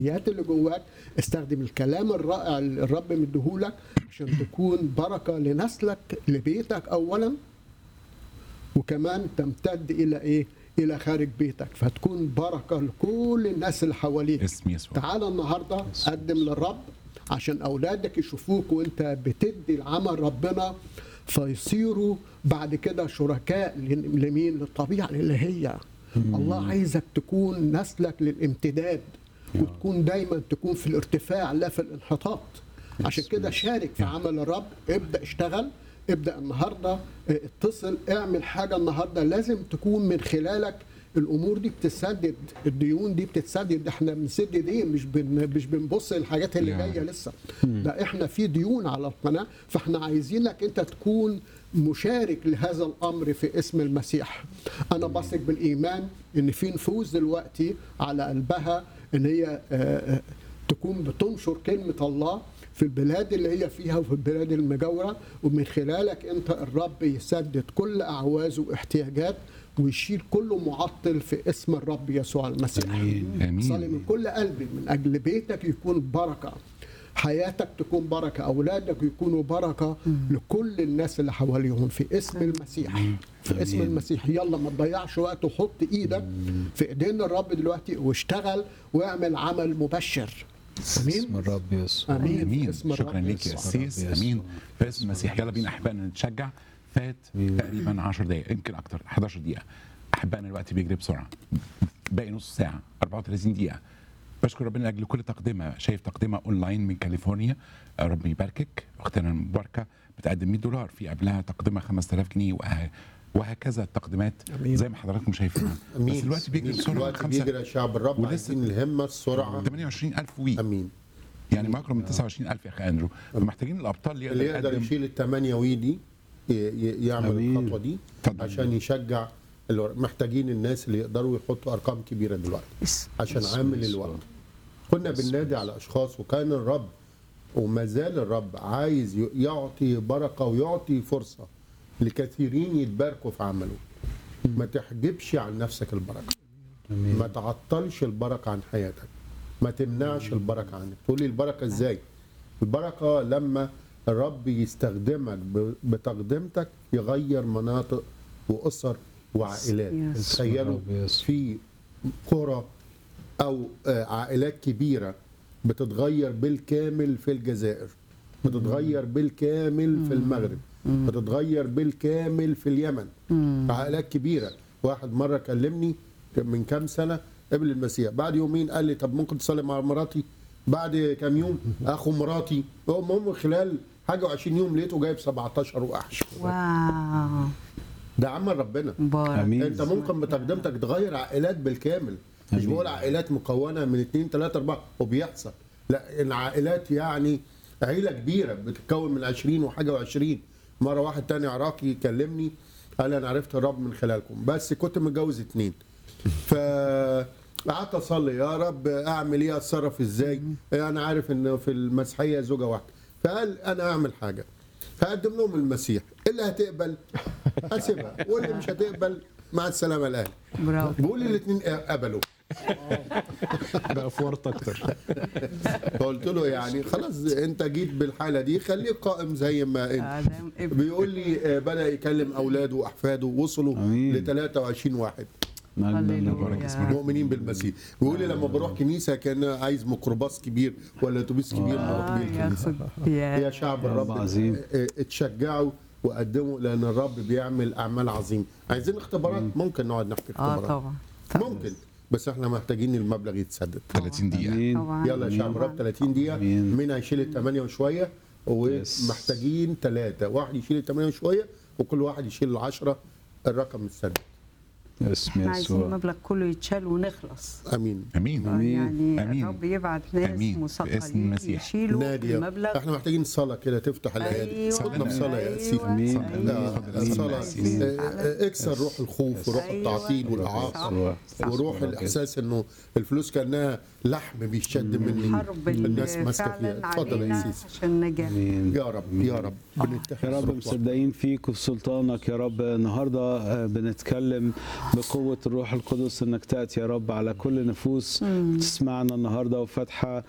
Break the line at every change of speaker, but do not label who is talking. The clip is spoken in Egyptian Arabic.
الروحيات اللي جواك استخدم الكلام الرائع اللي الرب مديهولك عشان تكون بركه لنسلك لبيتك اولا وكمان تمتد الى ايه؟ الى خارج بيتك فتكون بركه لكل الناس اللي حواليك
اسم يسوع
تعالى النهارده قدم للرب عشان اولادك يشوفوك وانت بتدي العمل ربنا فيصيروا بعد كده شركاء لمين للطبيعه الالهيه الله عايزك تكون نسلك للامتداد وتكون دايما تكون في الارتفاع لا في الانحطاط عشان كده شارك في عمل الرب ابدا اشتغل ابدا النهارده اه، اتصل اعمل حاجه النهارده لازم تكون من خلالك الامور دي بتتسدد الديون دي بتتسدد احنا بنسد دين مش بن مش بنبص للحاجات اللي
يا.
جايه لسه ده احنا في ديون على القناه فاحنا عايزينك انت تكون مشارك لهذا الامر في اسم المسيح انا بثق بالايمان ان في نفوس دلوقتي على قلبها ان هي آه، آه، تكون بتنشر كلمه الله في البلاد اللي هي فيها وفي البلاد المجاوره ومن خلالك انت الرب يسدد كل اعواز واحتياجات ويشيل كل معطل في اسم الرب يسوع المسيح
آمين.
صلي من كل قلبي من اجل بيتك يكون بركه حياتك تكون بركه اولادك يكونوا بركه لكل الناس اللي حواليهم في اسم المسيح في اسم المسيح يلا ما تضيعش وقت وحط ايدك في ايدين الرب دلوقتي واشتغل واعمل عمل مبشر امين
اسم الرب يسوع
امين في
امين
اسم
شكرا
الرب
ليك يا
يسوع.
اسيس
رب يسوع.
امين باسم المسيح يلا بينا احبائنا نتشجع فات تقريبا 10 دقائق يمكن اكتر 11 دقيقه احبائنا الوقت بيجري بسرعه باقي نص ساعه 34 دقيقه بشكر ربنا لاجل كل تقدمه شايف تقدمه اونلاين من كاليفورنيا آه، ربنا يباركك اختنا المباركه بتقدم 100 دولار في قبلها تقدمه 5000 جنيه وه- وهكذا التقدمات
أمين.
زي ما حضراتكم شايفينها
امين
بس الوقت بيجري
أمين.
بسرعه
الوقت
خمسة
بيجري يا شعب الرب
ولسه-
عايزين الهمه السرعه
28000 وي
امين
يعني ما اكثر من 29000 يا اخي اندرو فمحتاجين الابطال اللي
اللي
يقدر
يقدر
يقدم
يشيل الثمانيه وي دي ي- ي- يعمل
أمين.
الخطوه دي
اتفضل.
عشان يشجع الور- محتاجين الناس اللي يقدروا يحطوا ارقام كبيره دلوقتي عشان عامل الوقت كنا بننادي على اشخاص وكان الرب وما زال الرب عايز ي- يعطي بركه ويعطي فرصه لكثيرين يتباركوا في عمله ما تحجبش عن نفسك البركه ما تعطلش البركه عن حياتك ما تمنعش البركه عنك تقول لي البركه ازاي البركه لما الرب يستخدمك ب- بتقدمتك يغير مناطق واسر وعائلات
Yes.
تخيلوا
رب يسوع.
في قرى او آه، عائلات كبيره بتتغير بالكامل في الجزائر بتتغير بالكامل في المغرب بتتغير بالكامل في اليمن عائلات كبيره واحد مره كلمني من كام سنه قبل المسيح بعد يومين قال لي طب ممكن تصلي مع مراتي بعد كام يوم اخو مراتي المهم خلال حاجه و20 يوم لقيته جايب 17 واحد
واو
ده عمل ربنا
مبارك
امين
انت ممكن بتقدمتك تغير عائلات بالكامل مش
أمين.
بقول عائلات مكونه من اثنين ثلاثه اربعه وبيحصل لا العائلات يعني عيله كبيره بتتكون من 20 وحاجه و20 مره واحد تاني عراقي يكلمني قال انا عرفت الرب من خلالكم بس كنت متجوز اتنين ف قعدت اصلي يا رب اعمل ايه اتصرف ازاي انا عارف ان في المسيحيه زوجه واحده فقال انا اعمل حاجه هقدم لهم المسيح اللي هتقبل هسيبها واللي مش هتقبل مع السلامه الاهل
برافو
بيقول لي الاثنين قبلوا
بقى في ورط اكتر
فقلت له يعني خلاص انت جيت بالحاله دي خليك قائم زي ما انت
آدم ابن
بيقول لي آه، بدا يكلم اولاده واحفاده وصلوا
أمين.
ل 23 واحد
هللويا.
بارك اسم الرب.
مؤمنين بالمسيح بيقول لي لما بروح كنيسه كان عايز ميكروباص كبير ولا اتوبيس كبير بروح
آه
بيه الكنيسه
ياخد يا
يا شعب الرب
عظيم.
اه، اتشجعوا وقدموا لان الرب بيعمل اعمال عظيمه عايزين اختبارات ممكن نقعد نحكي
اه
اختبارات
طبعا طبعا.
ممكن بس احنا محتاجين المبلغ يتسدد
30 دقيقه
امين
طبعا
يلا يا شعب الرب 30 دقيقه
أمين.
مين هيشيل الثمانيه وشويه ومحتاجين ثلاثه واحد يشيل الثمانيه وشويه وكل واحد يشيل العشره الرقم متسدد
اسم
احنا عايزين
يسوع
المبلغ كله يتشال ونخلص
امين
امين
آه،
أمين.
يعني
أمين.
الرب يبعت ناس
أمين. باسم
مثقلين
المسيح.
يشيلوا
نادي
المبلغ
احنا محتاجين صلاه كده تفتح الايادي
أيوة.
صلاه صلاه يا اسيس
أيوة.
أمين.
أيوة.
أمين.
صلاه
عايزين
اه،
فعلاً.
اه، اكسر روح الخوف وروح
أيوة.
التعطيل والاعاقه
صح.
وروح الاحساس انه الفلوس كانها لحم بيشد مني
حرب
الناس
اللي
ماسكه فيها
فعلا
اتفضل يا
علينا
سيسي
عشان نجاح
امين
يا رب يا رب بنتحد
يا رب
بروح
مصدقين فيك وفي سلطانك يا رب النهارده آه، بنتكلم بقوة الروح القدس انك تأتي يا رب على كل نفوس تسمعنا النهاردة وفاتحة